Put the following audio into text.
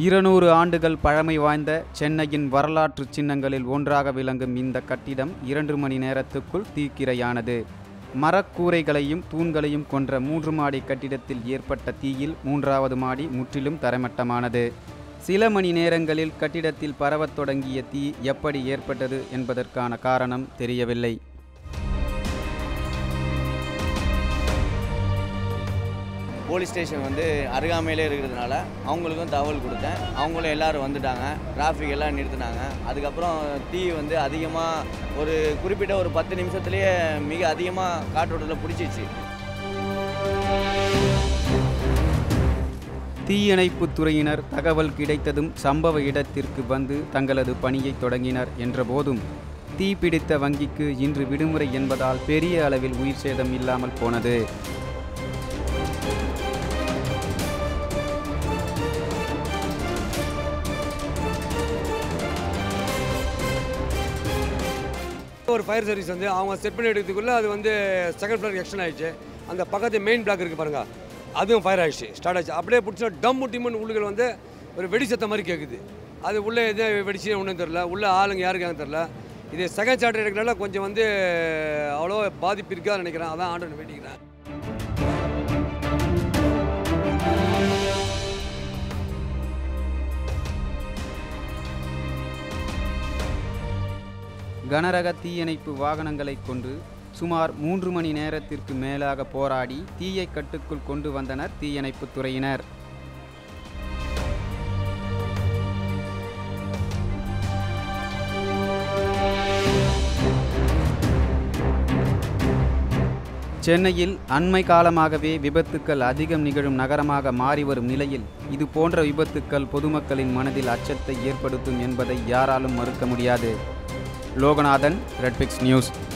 இருநூறு ஆண்டுகள் பழமை வாய்ந்த சென்னையின் வரலாற்று சின்னங்களில் ஒன்றாக விளங்கும் இந்த கட்டிடம் இரண்டு மணி நேரத்துக்குள் தீக்கிரையானது மரக்கூரைகளையும் தூண்களையும் கொன்ற மூன்று மாடி கட்டிடத்தில் ஏற்பட்ட தீயில் மூன்றாவது மாடி முற்றிலும் தரைமட்டமானது சில மணி நேரங்களில் கட்டிடத்தில் பரவத் தொடங்கிய தீ எப்படி ஏற்பட்டது என்பதற்கான காரணம் தெரியவில்லை போலீஸ் ஸ்டேஷன் வந்து அருகாமையிலே இருக்கிறதுனால அவங்களுக்கும் தகவல் கொடுத்தேன் அவங்களும் எல்லாரும் வந்துட்டாங்க டிராஃபிக் எல்லாம் நிறுத்தினாங்க அதுக்கப்புறம் தீ வந்து அதிகமாக ஒரு குறிப்பிட்ட ஒரு பத்து நிமிஷத்துலேயே மிக அதிகமாக காற்றோட்டத்தில் பிடிச்சிச்சு தீயணைப்புத் துறையினர் தகவல் கிடைத்ததும் சம்பவ இடத்திற்கு வந்து தங்களது பணியை தொடங்கினர் என்றபோதும் தீ பிடித்த வங்கிக்கு இன்று விடுமுறை என்பதால் பெரிய அளவில் உயிர் சேதம் இல்லாமல் போனது ஒரு ஃபயர் சர்வீஸ் வந்து அவங்க செட் பண்ணி எடுக்கிறதுக்குள்ளே அது வந்து செகண்ட் ஃப்ளோர் எக்ஸ்டன் ஆயிடுச்சு அந்த பக்கத்து மெயின் பிளாக் இருக்குது பாருங்க அதுவும் ஃபயர் ஆயிடுச்சு ஸ்டார்ட் ஆச்சு அப்படியே பிடிச்சா டம் டிம்மன் உள்ளுகள் வந்து ஒரு வெடி சத்த மாதிரி கேட்குது அது உள்ளே எது வெடிச்சு ஒன்றும் தெரில உள்ளே ஆளுங்க யாருக்காங்க தெரில இது செகண்ட் சார்ட்டர் எடுக்கிறனால கொஞ்சம் வந்து அவ்வளோ பாதிப்பு இருக்காதுன்னு நினைக்கிறேன் அதான் ஆண்டு வேண்டிக்கிறேன் கனரக தீயணைப்பு வாகனங்களைக் கொண்டு சுமார் மூன்று மணி நேரத்திற்கு மேலாக போராடி தீயை கட்டுக்குள் கொண்டு வந்தனர் தீயணைப்புத் துறையினர் சென்னையில் அண்மை காலமாகவே விபத்துக்கள் அதிகம் நிகழும் நகரமாக மாறி வரும் நிலையில் இது போன்ற விபத்துக்கள் பொதுமக்களின் மனதில் அச்சத்தை ஏற்படுத்தும் என்பதை யாராலும் மறுக்க முடியாது லோகநாதன் ரெட்பிக்ஸ் நியூஸ்